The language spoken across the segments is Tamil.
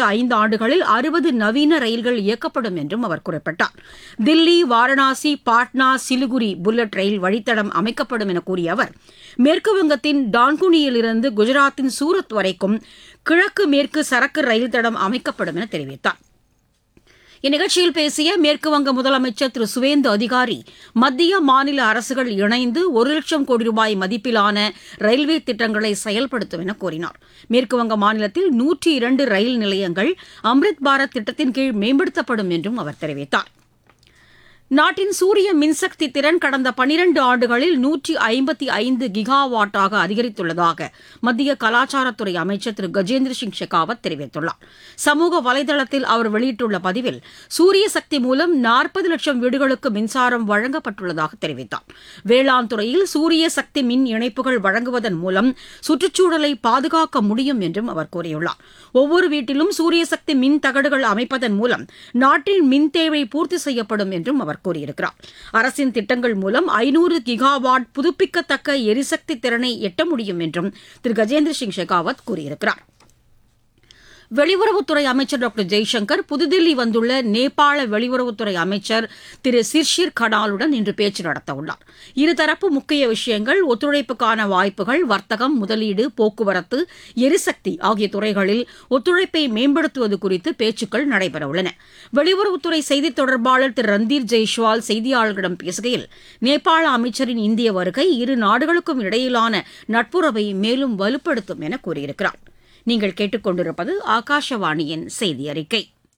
அடுத்த ஐந்து ஆண்டுகளில் அறுபது நவீன ரயில்கள் இயக்கப்படும் என்றும் அவர் குறிப்பிட்டார் தில்லி வாரணாசி பாட்னா சிலிகுரி புல்லட் ரயில் வழித்தடம் அமைக்கப்படும் என கூறிய அவர் மேற்கு வங்கத்தின் டான்குனியிலிருந்து குஜராத்தின் சூரத் வரைக்கும் கிழக்கு மேற்கு சரக்கு ரயில் தடம் அமைக்கப்படும் என தெரிவித்தார் இந்நிகழ்ச்சியில் பேசிய மேற்குவங்க முதலமைச்சர் திரு சுவேந்து அதிகாரி மத்திய மாநில அரசுகள் இணைந்து ஒரு லட்சம் கோடி ரூபாய் மதிப்பிலான ரயில்வே திட்டங்களை செயல்படுத்தும் என கூறினார் மேற்குவங்க மாநிலத்தில் நூற்றி இரண்டு ரயில் நிலையங்கள் அம்ரித் பாரத் திட்டத்தின் கீழ் மேம்படுத்தப்படும் என்றும் அவர் தெரிவித்தார் நாட்டின் சூரிய மின்சக்தி திறன் கடந்த பனிரண்டு ஆண்டுகளில் நூற்றி ஐம்பத்தி ஐந்து கிகாவாட்டாக அதிகரித்துள்ளதாக மத்திய கலாச்சாரத்துறை அமைச்சர் திரு கஜேந்திர சிங் ஷெகாவத் தெரிவித்துள்ளார் சமூக வலைதளத்தில் அவர் வெளியிட்டுள்ள பதிவில் சூரிய சக்தி மூலம் நாற்பது லட்சம் வீடுகளுக்கு மின்சாரம் வழங்கப்பட்டுள்ளதாக தெரிவித்தார் வேளாண் துறையில் சூரிய சக்தி மின் இணைப்புகள் வழங்குவதன் மூலம் சுற்றுச்சூழலை பாதுகாக்க முடியும் என்றும் அவர் கூறியுள்ளார் ஒவ்வொரு வீட்டிலும் சூரிய சக்தி மின் தகடுகள் அமைப்பதன் மூலம் நாட்டின் மின் தேவை பூர்த்தி செய்யப்படும் என்றும் அவர் கூறியிருக்கிறார் அரசின் திட்டங்கள் மூலம் ஐநூறு கிகாவாட் புதுப்பிக்கத்தக்க எரிசக்தி திறனை எட்ட முடியும் என்றும் திரு கஜேந்திர சிங் ஷெகாவத் கூறியிருக்கிறார் வெளியுறவுத்துறை அமைச்சர் டாக்டர் ஜெய்சங்கர் புதுதில்லி வந்துள்ள நேபாள வெளியுறவுத்துறை அமைச்சர் திரு சிர்ஷிர் கடாலுடன் இன்று பேச்சு நடத்தவுள்ளார் இருதரப்பு முக்கிய விஷயங்கள் ஒத்துழைப்புக்கான வாய்ப்புகள் வர்த்தகம் முதலீடு போக்குவரத்து எரிசக்தி ஆகிய துறைகளில் ஒத்துழைப்பை மேம்படுத்துவது குறித்து பேச்சுக்கள் நடைபெறவுள்ளன வெளியுறவுத்துறை செய்தித் தொடர்பாளர் திரு ரந்தீர் ஜெய்ஷ்வால் செய்தியாளர்களிடம் பேசுகையில் நேபாள அமைச்சரின் இந்திய வருகை இரு நாடுகளுக்கும் இடையிலான நட்புறவை மேலும் வலுப்படுத்தும் என கூறியிருக்கிறார் நீங்கள் கேட்டுக்கொண்டிருப்பது ஆகாஷவாணியின் செய்தி அறிக்கை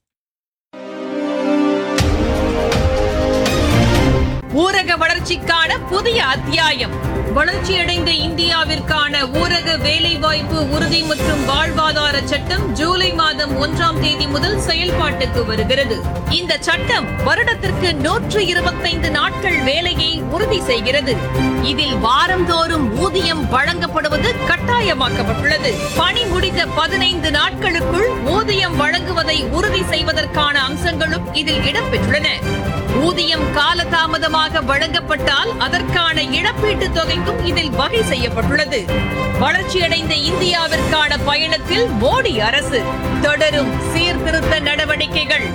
ஊரக வளர்ச்சிக்கான புதிய அத்தியாயம் வளர்ச்சியடைந்த இந்தியாவிற்கான ஊரக வேலைவாய்ப்பு உறுதி மற்றும் வாழ்வாதார சட்டம் ஜூலை மாதம் ஒன்றாம் தேதி முதல் செயல்பாட்டுக்கு வருகிறது இந்த சட்டம் வருடத்திற்கு நூற்று இருபத்தைந்து நாட்கள் வேலையை உறுதி செய்கிறது இதில் வாரந்தோறும் ஊதியம் வழங்கப்படுவது கட்டாயமாக்கப்பட்டுள்ளது பணி முடிந்த பதினைந்து நாட்களுக்குள் ஊதியம் வழங்குவதை உறுதி செய்வதற்கான அம்சங்களும் இதில் இடம்பெற்றுள்ளன ஊதியம் காலதாமதமாக வழங்கப்பட்டால் அதற்கான இழப்பீட்டுத் தொகைக்கும் இதில் வகை செய்யப்பட்டுள்ளது வளர்ச்சியடைந்த இந்தியாவிற்கான பயணத்தில் மோடி அரசு தொடரும் சீர்திருத்த நடவடிக்கைகள்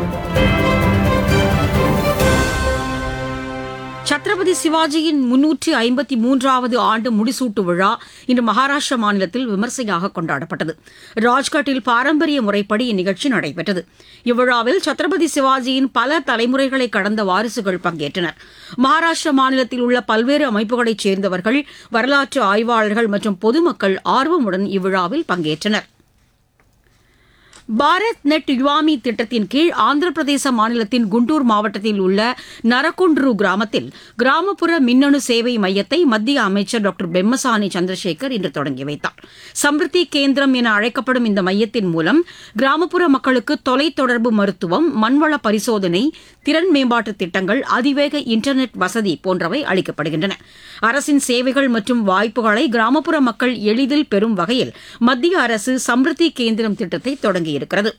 சத்ரபதி சிவாஜியின் முன்னூற்றி ஐம்பத்தி மூன்றாவது ஆண்டு முடிசூட்டு விழா இன்று மகாராஷ்டிரா மாநிலத்தில் விமர்சையாக கொண்டாடப்பட்டது ராஜ்கட்டில் பாரம்பரிய முறைப்படி இந்நிகழ்ச்சி நடைபெற்றது இவ்விழாவில் சத்ரபதி சிவாஜியின் பல தலைமுறைகளை கடந்த வாரிசுகள் பங்கேற்றனர் மகாராஷ்டிரா மாநிலத்தில் உள்ள பல்வேறு அமைப்புகளைச் சேர்ந்தவர்கள் வரலாற்று ஆய்வாளர்கள் மற்றும் பொதுமக்கள் ஆர்வமுடன் இவ்விழாவில் பங்கேற்றனர் பாரத் நெட் யுவாமி திட்டத்தின் கீழ் ஆந்திர பிரதேச மாநிலத்தின் குண்டூர் மாவட்டத்தில் உள்ள நரகுண்ட்ரு கிராமத்தில் கிராமப்புற மின்னணு சேவை மையத்தை மத்திய அமைச்சர் டாக்டர் பெம்மசானி சந்திரசேகர் இன்று தொடங்கி வைத்தார் சம்ருத்தி கேந்திரம் என அழைக்கப்படும் இந்த மையத்தின் மூலம் கிராமப்புற மக்களுக்கு தொலைத்தொடர்பு மருத்துவம் மண்வள பரிசோதனை திறன் மேம்பாட்டு திட்டங்கள் அதிவேக இன்டர்நெட் வசதி போன்றவை அளிக்கப்படுகின்றன அரசின் சேவைகள் மற்றும் வாய்ப்புகளை கிராமப்புற மக்கள் எளிதில் பெறும் வகையில் மத்திய அரசு சம்ருத்தி கேந்திரம் திட்டத்தை தொடங்கியிருக்கிறது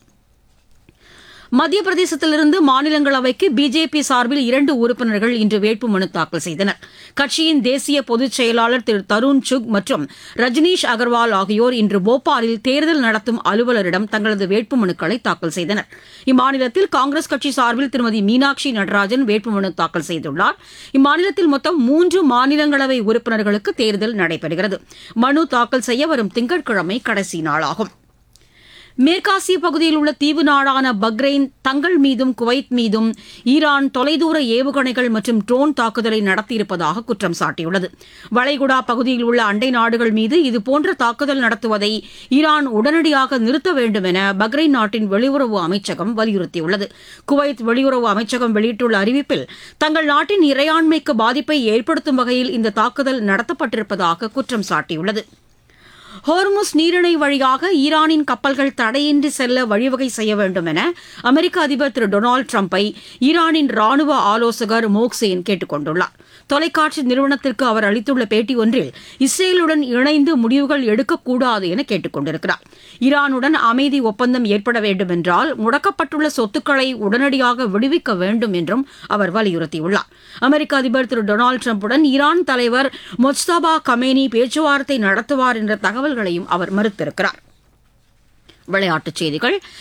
மத்திய பிரதேசத்திலிருந்து மாநிலங்களவைக்கு பிஜேபி சார்பில் இரண்டு உறுப்பினர்கள் இன்று வேட்புமனு தாக்கல் செய்தனர் கட்சியின் தேசிய பொதுச் செயலாளர் திரு தருண் சுக் மற்றும் ரஜினீஷ் அகர்வால் ஆகியோர் இன்று போபாலில் தேர்தல் நடத்தும் அலுவலரிடம் தங்களது வேட்புமனுக்களை தாக்கல் செய்தனர் இம்மாநிலத்தில் காங்கிரஸ் கட்சி சார்பில் திருமதி மீனாட்சி நடராஜன் வேட்புமனு தாக்கல் செய்துள்ளார் இம்மாநிலத்தில் மொத்தம் மூன்று மாநிலங்களவை உறுப்பினர்களுக்கு தேர்தல் நடைபெறுகிறது மனு தாக்கல் செய்ய வரும் திங்கட்கிழமை கடைசி நாளாகும் மேற்காசிய பகுதியில் உள்ள தீவு நாடான பக்ரைன் தங்கள் மீதும் குவைத் மீதும் ஈரான் தொலைதூர ஏவுகணைகள் மற்றும் ட்ரோன் தாக்குதலை நடத்தியிருப்பதாக குற்றம் சாட்டியுள்ளது வளைகுடா பகுதியில் உள்ள அண்டை நாடுகள் மீது இதுபோன்ற தாக்குதல் நடத்துவதை ஈரான் உடனடியாக நிறுத்த வேண்டும் என பக்ரைன் நாட்டின் வெளியுறவு அமைச்சகம் வலியுறுத்தியுள்ளது குவைத் வெளியுறவு அமைச்சகம் வெளியிட்டுள்ள அறிவிப்பில் தங்கள் நாட்டின் இறையாண்மைக்கு பாதிப்பை ஏற்படுத்தும் வகையில் இந்த தாக்குதல் நடத்தப்பட்டிருப்பதாக குற்றம் சாட்டியுள்ளது ஹோர்முஸ் நீரிணை வழியாக ஈரானின் கப்பல்கள் தடையின்றி செல்ல வழிவகை செய்ய வேண்டும் என அமெரிக்க அதிபர் திரு டொனால்டு டிரம்பை ஈரானின் ராணுவ ஆலோசகர் மோக்சேன் கேட்டுக் கொண்டுள்ளார் தொலைக்காட்சி நிறுவனத்திற்கு அவர் அளித்துள்ள பேட்டி ஒன்றில் இஸ்ரேலுடன் இணைந்து முடிவுகள் எடுக்கக்கூடாது என கேட்டுக் கொண்டிருக்கிறார் ஈரானுடன் அமைதி ஒப்பந்தம் ஏற்பட வேண்டும் என்றால் முடக்கப்பட்டுள்ள சொத்துக்களை உடனடியாக விடுவிக்க வேண்டும் என்றும் அவர் வலியுறுத்தியுள்ளார் அமெரிக்க அதிபர் திரு டொனால்டு டிரம்புடன் ஈரான் தலைவர் மொஸ்தபா கமேனி பேச்சுவார்த்தை நடத்துவார் என்ற தகவல்களையும் அவர் மறுத்திருக்கிறார் விளையாட்டுச் செய்திகள்